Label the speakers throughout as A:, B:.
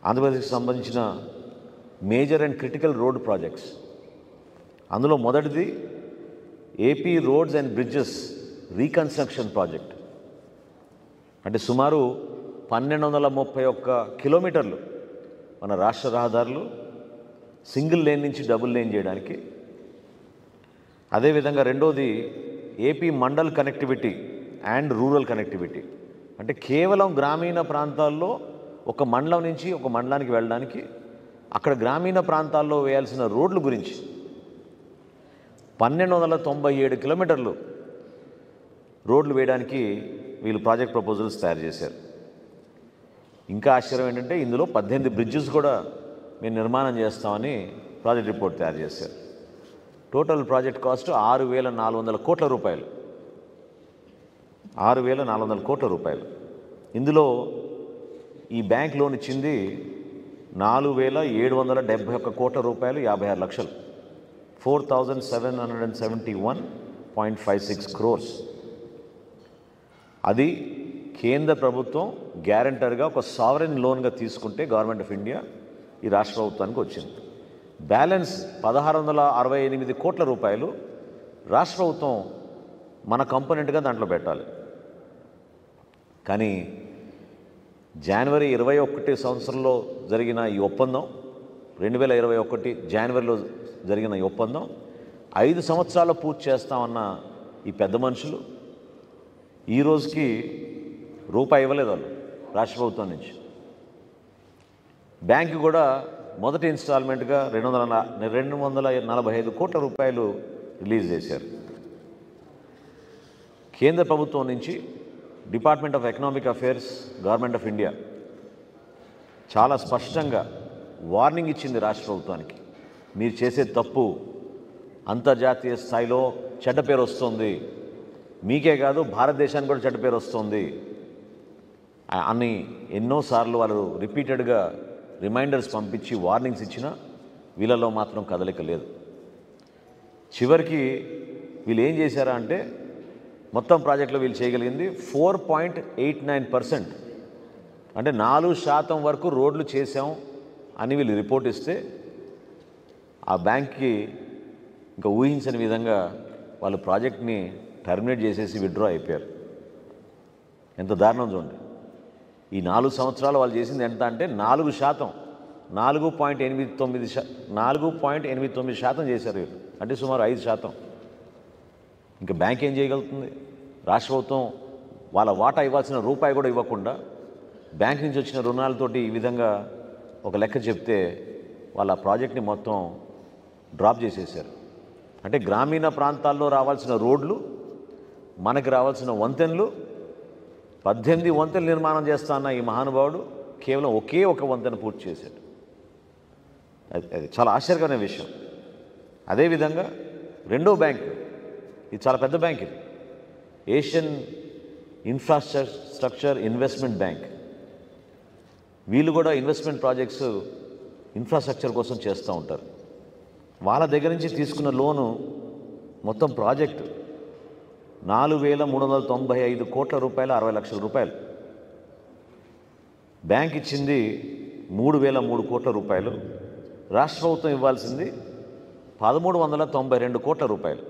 A: ఆంధ్రప్రదేశ్కి సంబంధించిన major and critical road projects అందులో మొదటిది AP roads and bridges reconstruction project అంటే సుమారు పన్నెండు వందల ముప్పై ఒక్క కిలోమీటర్లు మన రాష్ట్ర రహదారులు సింగిల్ లేన్ నుంచి డబుల్ లేన్ చేయడానికి అదేవిధంగా రెండోది AP mandal connectivity and rural connectivity అంటే కేవలం గ్రామీణ ప్రాంతాల్లో ఒక మండలం నుంచి ఒక మండలానికి వెళ్ళడానికి అక్కడ గ్రామీణ ప్రాంతాల్లో వేయాల్సిన రోడ్ల గురించి పన్నెండు వందల తొంభై ఏడు కిలోమీటర్లు రోడ్లు వేయడానికి వీళ్ళు ప్రాజెక్ట్ ప్రపోజల్స్ తయారు చేశారు ఇంకా ఆశ్చర్యం ఏంటంటే ఇందులో పద్దెనిమిది బ్రిడ్జెస్ కూడా మేము నిర్మాణం చేస్తామని ప్రాజెక్ట్ రిపోర్ట్ తయారు చేశారు టోటల్ ప్రాజెక్ట్ కాస్ట్ ఆరు వేల నాలుగు వందల కోట్ల రూపాయలు ఆరు వేల నాలుగు వందల కోట్ల రూపాయలు ఇందులో ఈ బ్యాంక్ లోన్ ఇచ్చింది నాలుగు వేల ఏడు వందల డెబ్బై ఒక్క కోట్ల రూపాయలు యాభై ఆరు లక్షలు four thousand seven hundred and seventy one point five six crores అది కేంద్ర ప్రభుత్వం గ్యారంటర్గా ఒక సావరెన్ లోన్గా తీసుకుంటే గవర్నమెంట్ ఆఫ్ ఇండియా ఈ రాష్ట్ర ప్రభుత్వానికి వచ్చింది బ్యాలెన్స్ పదహారు వందల అరవై ఎనిమిది కోట్ల రూపాయలు రాష్ట్ర ప్రభుత్వం మన కంపోనెంట్గా దాంట్లో పెట్టాలి కానీ జనవరి ఇరవై ఒకటి సంవత్సరంలో జరిగిన ఈ ఒప్పందం రెండు వేల ఇరవై ఒకటి జనవరిలో జరిగిన ఈ ఒప్పందం ఐదు సంవత్సరాలు పూర్తి చేస్తామన్న ఈ పెద్ద మనుషులు ఈ రోజుకి రూపాయి ఇవ్వలేదు వాళ్ళు రాష్ట్ర ప్రభుత్వం నుంచి బ్యాంకు కూడా మొదటి ఇన్స్టాల్మెంట్గా రెండు వందల నా- రెండు వందల నలభై ఐదు కోట్ల రూపాయలు రిలీజ్ చేశారు కేంద్ర ప్రభుత్వం నుంచి department of economic affairs government of India చాలా స్పష్టంగా వార్నింగ్ ఇచ్చింది రాష్ట్ర ప్రభుత్వానికి మీరు చేసే తప్పు అంతర్జాతీయ స్థాయిలో చెడ్డ పేరు వస్తుంది మీకే కాదు భారతదేశానికి కూడా చెడ్డ పేరు వస్తుంది ఆ- అని ఎన్నోసార్లు వాళ్ళు రిపీటెడ్గా రిమైండర్స్ పంపించి వార్నింగ్స్ ఇచ్చినా వీళ్ళలో మాత్రం కదలిక లేదు చివరికి వీళ్ళు ఏం చేశారా అంటే మొత్తం ప్రాజెక్టులో వీళ్ళు చేయగలిగింది four point eight nine percent అంటే నాలుగు శాతం వరకు రోడ్లు చేశాం అని వీళ్ళు రిపోర్ట్ ఇస్తే ఆ బ్యాంక్కి ఇంకా ఊహించని విధంగా వాళ్ళు ప్రాజెక్ట్ని టర్మినేట్ చేసేసి విత్డ్రా అయిపోయారు ఎంత దారుణం చూడండి ఈ నాలుగు సంవత్సరాలు వాళ్ళు చేసింది ఎంత అంటే నాలుగు శాతం నాలుగు పాయింట్ ఎనిమిది తొమ్మిది శా నాలుగు పాయింట్ ఎనిమిది తొమ్మిది శాతం చేశారు వీళ్ళు అంటే సుమారు ఐదు శాతం ఇంకా బ్యాంక్ ఏం చేయగలుగుతుంది రాష్ట్ర ప్రభుత్వం వాళ్ళ వాటా ఇవ్వాల్సిన రూపాయి కూడా ఇవ్వకుండా బ్యాంక్ నుంచి వచ్చిన రుణాలతోటి ఈ విధంగా ఒక లెక్క చెప్తే వాళ్ళ ప్రాజెక్ట్ని మొత్తం డ్రాప్ చేసేసారు అంటే గ్రామీణ ప్రాంతాల్లో రావాల్సిన రోడ్లు మనకి రావాల్సిన వంతెనలు పద్దెనిమిది వంతెనలు నిర్మాణం చేస్తా అన్న ఈ మహానుభావుడు కేవలం ఒకే ఒక వంతెన పూర్తి చేశాడు అది అది చాలా ఆశ్చర్యకరమైన విషయం అదేవిధంగా రెండో బ్యాంక్ ఇది చాలా పెద్ద బ్యాంక్ ఇది Asian infrastructure structure investment bank వీళ్ళు కూడా ఇన్వెస్ట్మెంట్ ప్రాజెక్ట్స్ ఇన్ఫ్రాస్ట్రక్చర్ కోసం చేస్తూ ఉంటారు వాళ్ళ దగ్గర నుంచి తీసుకున్న లోను మొత్తం ప్రాజెక్టు నాలుగు వేల మూడు వందల తొంభై ఐదు కోట్ల రూపాయలు అరవై లక్షల రూపాయలు బ్యాంక్ ఇచ్చింది మూడు వేల మూడు కోట్ల రూపాయలు రాష్ట్ర ప్రభుత్వం ఇవ్వాల్సింది పదమూడు వందల తొంభై రెండు కోట్ల రూపాయలు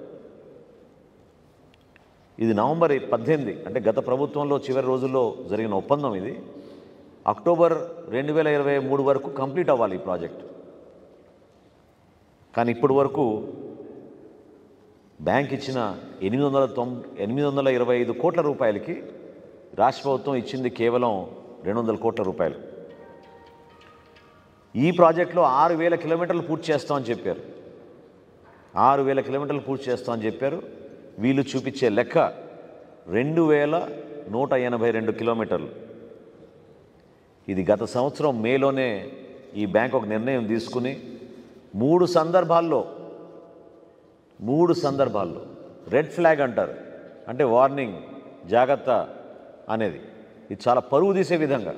A: ఇది నవంబర్ పద్దెనిమిది అంటే గత ప్రభుత్వంలో చివరి రోజుల్లో జరిగిన ఒప్పందం ఇది అక్టోబర్ రెండు వేల ఇరవై మూడు వరకు కంప్లీట్ అవ్వాలి ఈ ప్రాజెక్ట్ కానీ ఇప్పటి వరకు బ్యాంక్ ఇచ్చిన ఎనిమిది వందల తొం ఎనిమిది వందల ఇరవై ఐదు కోట్ల రూపాయలకి రాష్ట్ర ప్రభుత్వం ఇచ్చింది కేవలం రెండు వందల కోట్ల రూపాయలు ఈ ప్రాజెక్టులో ఆరు వేల కిలోమీటర్లు పూర్తి చేస్తామని చెప్పారు ఆరు వేల కిలోమీటర్లు పూర్తి చేస్తామని చెప్పారు వీళ్ళు చూపించే లెక్క రెండు వేల నూట ఎనభై రెండు కిలోమీటర్లు ఇది గత సంవత్సరం మేలోనే ఈ బ్యాంక్ ఒక నిర్ణయం తీసుకుని మూడు సందర్భాల్లో మూడు సందర్భాల్లో రెడ్ ఫ్లాగ్ అంటారు అంటే వార్నింగ్ జాగ్రత్త అనేది ఇది చాలా పరువు తీసే విధంగా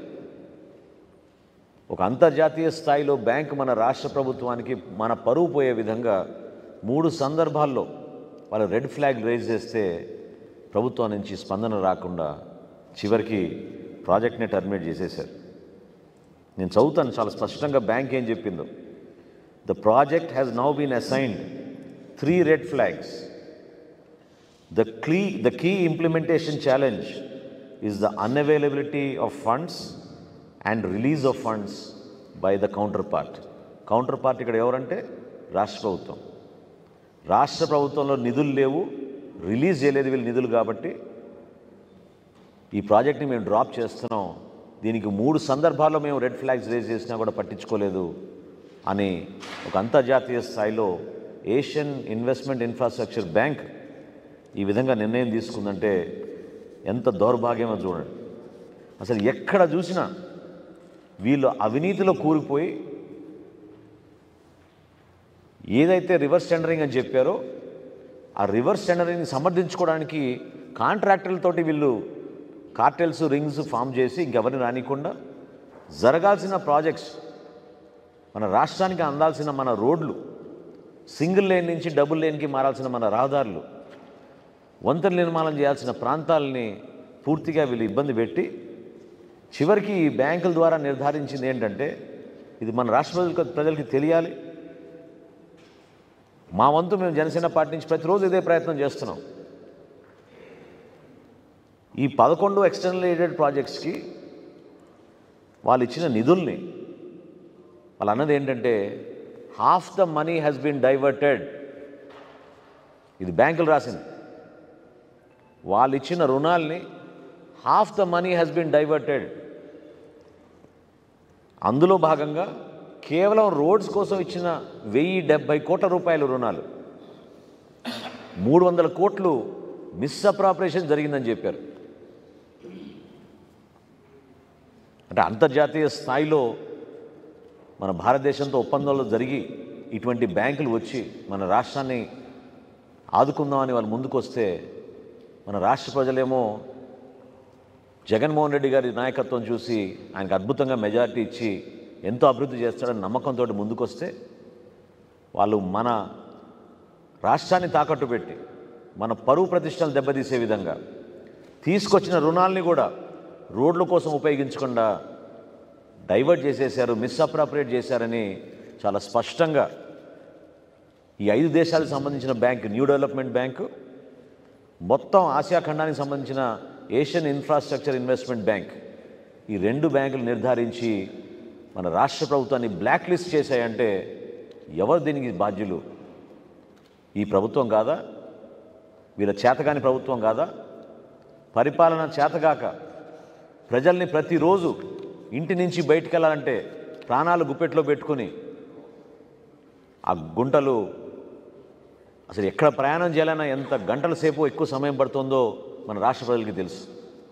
A: ఒక అంతర్జాతీయ స్థాయిలో బ్యాంక్ మన రాష్ట్ర ప్రభుత్వానికి మన పరువు పోయే విధంగా మూడు సందర్భాల్లో వాళ్ళు రెడ్ ఫ్లాగ్ రేజ్ చేస్తే ప్రభుత్వం నుంచి స్పందన రాకుండా చివరికి ప్రాజెక్ట్ని టర్మినేట్ చేసేశారు నేను చదువుతాను చాలా స్పష్టంగా బ్యాంక్ ఏం చెప్పిందో the project has now been assigned three red flags The key, the key implementation challenge is the unavailability of funds and release of funds by the counterpart. Counterpart ఇక్కడ ఎవరంటే రాష్ట్ర ప్రభుత్వం రాష్ట్ర ప్రభుత్వంలో నిధులు లేవు రిలీజ్ చేయలేదు వీళ్ళు నిధులు కాబట్టి ఈ ప్రాజెక్ట్ని మేము డ్రాప్ చేస్తున్నాం దీనికి మూడు సందర్భాల్లో మేము రెడ్ ఫ్లాగ్స్ రేజ్ చేసినా కూడా పట్టించుకోలేదు అని ఒక అంతర్జాతీయ స్థాయిలో ఏషియన్ ఇన్వెస్ట్మెంట్ ఇన్ఫ్రాస్ట్రక్చర్ బ్యాంక్ ఈ విధంగా నిర్ణయం తీసుకుందంటే ఎంత దౌర్భాగ్యమో చూడండి అసలు ఎక్కడ చూసినా వీళ్ళు అవినీతిలో కూరుకుపోయి ఏదైతే రివర్స్ టెండరింగ్ అని చెప్పారో ఆ రివర్స్ టెండరింగ్ని సమర్థించుకోవడానికి కాంట్రాక్టర్లతోటి వీళ్ళు కార్టెల్స్ రింగ్స్ ఫామ్ చేసి ఇంకెవరిని రానికుండా జరగాల్సిన ప్రాజెక్ట్స్ మన రాష్ట్రానికి అందాల్సిన మన రోడ్లు సింగిల్ లేన్ నుంచి డబుల్ లేన్కి మారాల్సిన మన రహదారులు వంతెన నిర్మాణం చేయాల్సిన ప్రాంతాలని పూర్తిగా వీళ్ళు ఇబ్బంది పెట్టి చివరికి ఈ బ్యాంకుల ద్వారా నిర్ధారించింది ఏంటంటే ఇది మన రాష్ట్ర ప్రజలకు ప్రజలకి తెలియాలి మా వంతు మేము జనసేన పార్టీ నుంచి ప్రతిరోజు ఇదే ప్రయత్నం చేస్తున్నాం ఈ పదకొండు ఎక్స్టర్నల్ ఎయిడెడ్ ప్రాజెక్ట్స్కి వాళ్ళు ఇచ్చిన నిధుల్ని వాళ్ళు అన్నది ఏంటంటే half the money has been diverted ఇది బ్యాంకులు రాసింది వాళ్ళు ఇచ్చిన రుణాల్ని half the money has been diverted అందులో భాగంగా కేవలం రోడ్స్ కోసం ఇచ్చిన వెయ్యి డెబ్బై కోట్ల రూపాయల రుణాలు మూడు వందల కోట్లు మిస్అప్రాపరేషన్ జరిగిందని చెప్పారు అంటే అంతర్జాతీయ స్థాయిలో మన భారతదేశంతో ఒప్పందాలు జరిగి ఇటువంటి బ్యాంకులు వచ్చి మన రాష్ట్రాన్ని ఆదుకుందామని వాళ్ళు ముందుకు వస్తే మన రాష్ట్ర ప్రజలేమో జగన్మోహన్ రెడ్డి గారి నాయకత్వం చూసి ఆయనకు అద్భుతంగా మెజారిటీ ఇచ్చి ఎంతో అభివృద్ధి చేస్తాడని నమ్మకంతో ముందుకొస్తే వాళ్ళు మన రాష్ట్రాన్ని తాకట్టు పెట్టి మన పరువు ప్రతిష్టలు దెబ్బతీసే విధంగా తీసుకొచ్చిన రుణాల్ని కూడా రోడ్ల కోసం ఉపయోగించకుండా డైవర్ట్ చేసేశారు మిస్అప్రాపరేట్ చేశారని చాలా స్పష్టంగా ఈ ఐదు దేశాలకు సంబంధించిన బ్యాంక్ న్యూ డెవలప్మెంట్ బ్యాంకు మొత్తం ఆసియా ఖండానికి సంబంధించిన ఏషియన్ ఇన్ఫ్రాస్ట్రక్చర్ ఇన్వెస్ట్మెంట్ బ్యాంక్ ఈ రెండు బ్యాంకులు నిర్ధారించి మన రాష్ట్ర ప్రభుత్వాన్ని బ్లాక్ లిస్ట్ చేశాయంటే ఎవరు దీనికి బాధ్యులు ఈ ప్రభుత్వం కాదా వీళ్ళ చేతగాని ప్రభుత్వం కాదా పరిపాలన చేతగాక ప్రజల్ని ప్రతిరోజు ఇంటి నుంచి బయటికి వెళ్ళాలంటే ప్రాణాలు గుప్పెట్లో పెట్టుకుని ఆ గుంటలు అసలు ఎక్కడ ప్రయాణం చేయాలన్నా ఎంత గంటల సేపు ఎక్కువ సమయం పడుతుందో మన రాష్ట్ర ప్రజలకి తెలుసు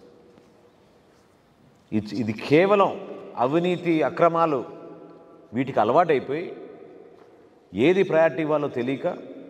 A: ఇది ఇది కేవలం అవినీతి అక్రమాలు వీటికి అలవాటైపోయి ఏది ప్రయారిటీ ఇవ్వాలో తెలియక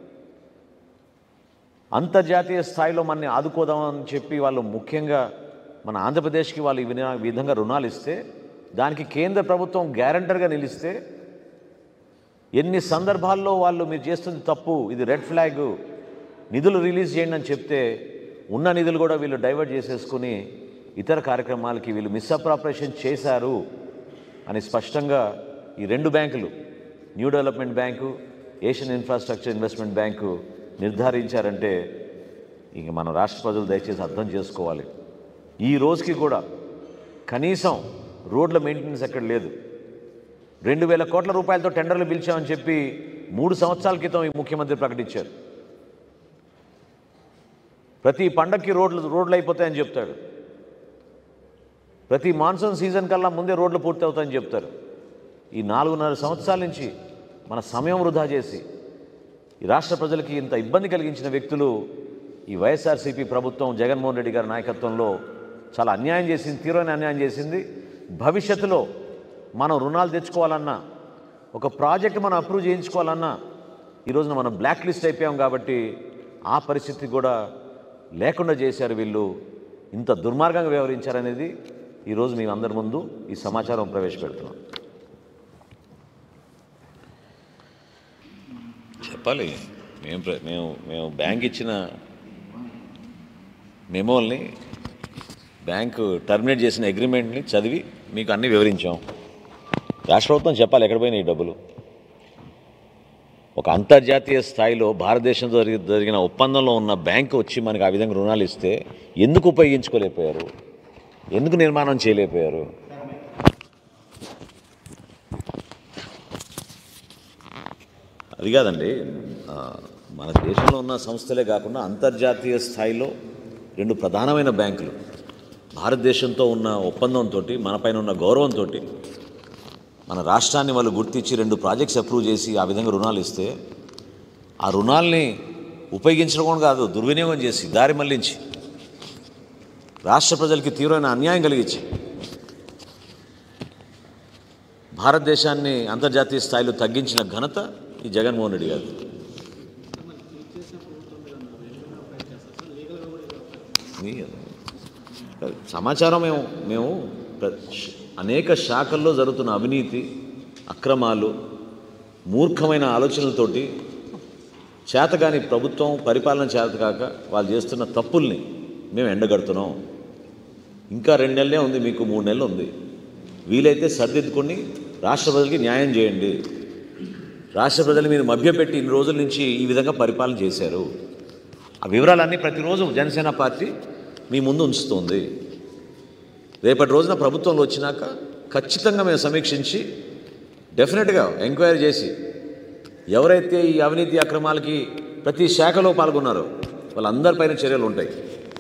A: అంతర్జాతీయ స్థాయిలో మనని ఆదుకోదామని చెప్పి వాళ్ళు ముఖ్యంగా మన ఆంధ్రప్రదేశ్కి వాళ్ళు ఈ విధంగా- ఈ విధంగా రుణాలు ఇస్తే దానికి కేంద్ర ప్రభుత్వం గ్యారంటర్గా నిలిస్తే ఎన్ని సందర్భాల్లో వాళ్ళు మీరు చేస్తుంది తప్పు ఇది రెడ్ ఫ్లాగ్ నిధులు రిలీజ్ చేయండి అని చెప్తే ఉన్న నిధులు కూడా వీళ్ళు డైవర్ట్ చేసేసుకుని ఇతర కార్యక్రమాలకి వీళ్ళు మిస్అప్రాపరేషన్ చేశారు అని స్పష్టంగా ఈ రెండు బ్యాంకులు new development bank Asian infrastructure investment bank నిర్ధారించారంటే ఇంక మన రాష్ట్ర ప్రజలు దయచేసి అర్థం చేసుకోవాలి ఈ రోజుకి కూడా కనీసం రోడ్ల మెయింటెనెన్స్ ఎక్కడ లేదు రెండు వేల కోట్ల రూపాయలతో టెండర్లు పిలిచామని చెప్పి మూడు సంవత్సరాల క్రితం ఈ ముఖ్యమంత్రి ప్రకటించారు ప్రతి పండక్కి రోడ్లు రోడ్లు అయిపోతాయని చెప్తాడు ప్రతి మాన్సూన్ సీజన్ కల్లా ముందే రోడ్లు పూర్తి అవుతాయని చెప్తారు ఈ నాలుగున్నర సంవత్సరాల నుంచి మన సమయం వృధా చేసి ఈ రాష్ట్ర ప్రజలకి ఇంత ఇబ్బంది కలిగించిన వ్యక్తులు ఈ వైఎస్ఆర్సీపీ ప్రభుత్వం జగన్మోహన్ రెడ్డి గారి నాయకత్వంలో చాలా అన్యాయం చేసింది తీవ్రమైన అన్యాయం చేసింది భవిష్యత్తులో మనం రుణాలు తెచ్చుకోవాలన్నా ఒక ప్రాజెక్ట్ మనం అప్రూవ్ చేయించుకోవాలన్నా ఈ రోజున మనం బ్లాక్ లిస్ట్ అయిపోయాం కాబట్టి ఆ పరిస్థితి కూడా లేకుండా చేశారు వీళ్ళు ఇంత దుర్మార్గంగా వ్యవహరించారనేది ఈరోజు మేము అందరి ముందు ఈ సమాచారం ప్రవేశపెడుతున్నాం చెప్పాలి మేము ప్ర- మేము మేము బ్యాంక్ ఇచ్చిన మెమోల్ని బ్యాంకు టర్మినేట్ చేసిన అగ్రిమెంట్ని చదివి మీకు అన్ని వివరించాం రాష్ట్ర ప్రభుత్వం చెప్పాలి ఎక్కడ పోయినాయి ఈ డబ్బులు ఒక అంతర్జాతీయ స్థాయిలో భారతదేశంతో జరిగి జరిగిన ఒప్పందంలో ఉన్న బ్యాంకు వచ్చి మనకి ఆ విధంగా రుణాలు ఇస్తే ఎందుకు ఉపయోగించుకోలేకపోయారు ఎందుకు నిర్మాణం చేయలేకపోయారు అది కాదండి ఆ, మన దేశంలో ఉన్న సంస్థలే కాకుండా అంతర్జాతీయ స్థాయిలో రెండు ప్రధానమైన బ్యాంకులు భారతదేశంతో ఉన్న ఒప్పందంతో మనపైన ఉన్న గౌరవంతో మన రాష్ట్రాన్ని వాళ్ళు గుర్తించి రెండు ప్రాజెక్ట్స్ అప్రూవ్ చేసి ఆ విధంగా రుణాలు ఇస్తే ఆ రుణాల్ని ఉపయోగించడం కూడా కాదు దుర్వినియోగం చేసి దారి మళ్లించి రాష్ట్ర ప్రజలకి తీవ్రమైన అన్యాయం కలిగించి భారతదేశాన్ని అంతర్జాతీయ స్థాయిలో తగ్గించిన ఘనత ఈ జగన్మోహన్ రెడ్డి గారు సమాచారం మేము మేము ప్ర- అనేక శాఖల్లో జరుగుతున్న అవినీతి అక్రమాలు మూర్ఖమైన ఆలోచనలతోటి చేతగాని ప్రభుత్వం పరిపాలన చేతకాక వాళ్ళు చేస్తున్న తప్పుల్ని మేము ఎండగడుతున్నాం ఇంకా రెండు నెలలే ఉంది మీకు మూడు నెలలు ఉంది వీలైతే సర్దిద్దుకొని రాష్ట్ర ప్రజలకి న్యాయం చేయండి రాష్ట్ర ప్రజలు మీరు మభ్యపెట్టి ఇన్ని రోజుల నుంచి ఈ విధంగా పరిపాలన చేశారు ఆ వివరాలన్నీ ప్రతిరోజు జనసేన పార్టీ మీ ముందు ఉంచుతుంది రేపటి రోజున ప్రభుత్వంలో వచ్చినాక ఖచ్చితంగా మేము సమీక్షించి డెఫినెట్గా ఎంక్వైరీ చేసి ఎవరైతే ఈ అవినీతి అక్రమాలకి ప్రతి శాఖలో పాల్గొన్నారో వాళ్ళందరిపైన చర్యలు ఉంటాయి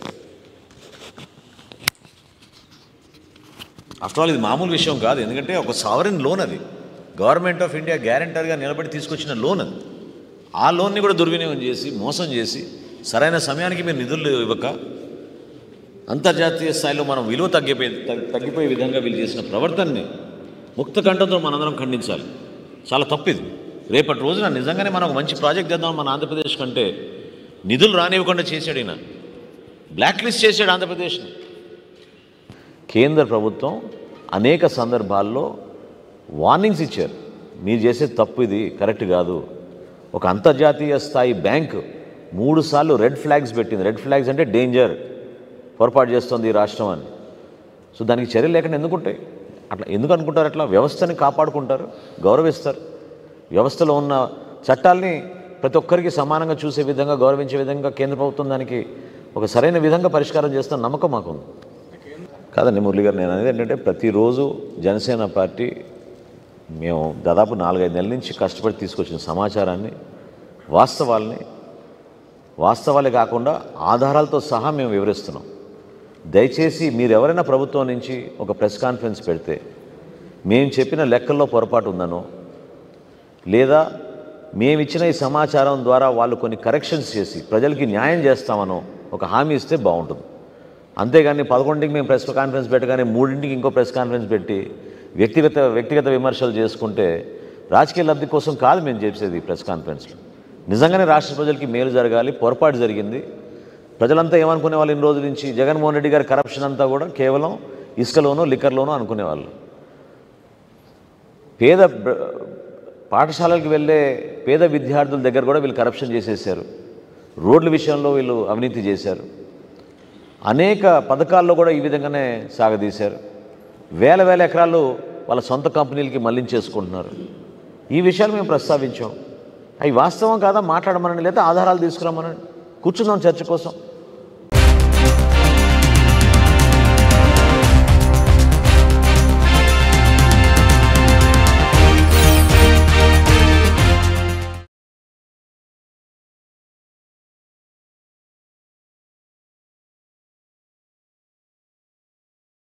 A: ఆఫ్టర్ ఆల్ ఇది మామూలు విషయం కాదు ఎందుకంటే ఒక సావరెన్ లోన్ అది గవర్నమెంట్ ఆఫ్ ఇండియా గ్యారంటర్గా నిలబడి తీసుకొచ్చిన లోన్ అది ఆ లోన్ని కూడా దుర్వినియోగం చేసి మోసం చేసి సరైన సమయానికి మీరు నిధులు ఇవ్వక అంతర్జాతీయ స్థాయిలో మనం విలువ తగ్గిపోయే తగ్- తగ్గిపోయే విధంగా వీళ్ళు చేసిన ప్రవర్తనని ముక్త కంఠంతో మనందరం ఖండించాలి చాలా తప్పిది రేపటి రోజున నిజంగానే మనం ఒక మంచి ప్రాజెక్ట్ చేద్దాం మన ఆంధ్రప్రదేశ్ కంటే నిధులు రానివ్వకుండా చేశాడు ఈయన బ్లాక్ లిస్ట్ చేశాడు ఆంధ్రప్రదేశ్ని కేంద్ర ప్రభుత్వం అనేక సందర్భాల్లో వార్నింగ్స్ ఇచ్చారు మీరు చేసే తప్పు ఇది కరెక్ట్ కాదు ఒక అంతర్జాతీయ స్థాయి బ్యాంక్ మూడు సార్లు రెడ్ ఫ్లాగ్స్ పెట్టింది రెడ్ ఫ్లాగ్స్ అంటే డేంజర్ పొరపాటు చేస్తుంది ఈ రాష్ట్రం అని సో దానికి చర్యలు లేకుండా ఎందుకు ఉంటాయి అట్లా ఎందుకు అనుకుంటారు అట్లా వ్యవస్థని కాపాడుకుంటారు గౌరవిస్తారు వ్యవస్థలో ఉన్న చట్టాల్ని ప్రతి ఒక్కరికి సమానంగా చూసే విధంగా గౌరవించే విధంగా కేంద్ర ప్రభుత్వం దానికి ఒక సరైన విధంగా పరిష్కారం చేస్తున్న నమ్మకం మాకుంది కాదండి మురళి గారు నేను అనేది ఏంటంటే ప్రతిరోజు జనసేన పార్టీ మేము దాదాపు నాలుగైదు నెలల నుంచి కష్టపడి తీసుకొచ్చిన సమాచారాన్ని వాస్తవాల్ని వాస్తవాలే కాకుండా ఆధారాలతో సహా మేము వివరిస్తున్నాం దయచేసి మీరు ఎవరైనా ప్రభుత్వం నుంచి ఒక ప్రెస్ కాన్ఫరెన్స్ పెడితే మేము చెప్పిన లెక్కల్లో పొరపాటు ఉందనో లేదా మేమిచ్చిన ఈ సమాచారం ద్వారా వాళ్ళు కొన్ని కరెక్షన్స్ చేసి ప్రజలకి న్యాయం చేస్తామనో ఒక హామీ ఇస్తే బాగుంటుంది అంతేగాని పదకొండింటికి మేము ప్రెస్ కాన్ఫరెన్స్ పెట్టగానే మూడింటికి ఇంకో ప్రెస్ కాన్ఫరెన్స్ పెట్టి వ్యక్తిగత వ్యక్తిగత విమర్శలు చేసుకుంటే రాజకీయ లబ్ధి కోసం కాదు మేము చేసేది ఈ ప్రెస్ కాన్ఫరెన్స్లో నిజంగానే రాష్ట్ర ప్రజలకి మేలు జరగాలి పొరపాటు జరిగింది ప్రజలంతా ఏమనుకునే వాళ్ళు ఇన్ని రోజుల నుంచి జగన్మోహన్ రెడ్డి గారి కరప్షన్ అంతా కూడా కేవలం ఇసుకలోనో లిక్కర్లోనో అనుకునేవాళ్ళు పేద బ్ర- పాఠశాలలకు వెళ్ళే పేద విద్యార్థుల దగ్గర కూడా వీళ్ళు కరప్షన్ చేసేసారు రోడ్ల విషయంలో వీళ్ళు అవినీతి చేశారు అనేక పథకాల్లో కూడా ఈ విధంగానే సాగదీశారు వేల వేల ఎకరాలు వాళ్ళ సొంత కంపెనీలకి మళ్లించేసుకుంటున్నారు ఈ విషయాలు మేము ప్రస్తావించాం అవి వాస్తవం కాదా మాట్లాడమనండి లేదా ఆధారాలు తీసుకురామనండి కూర్చున్నాం చర్చ కోసం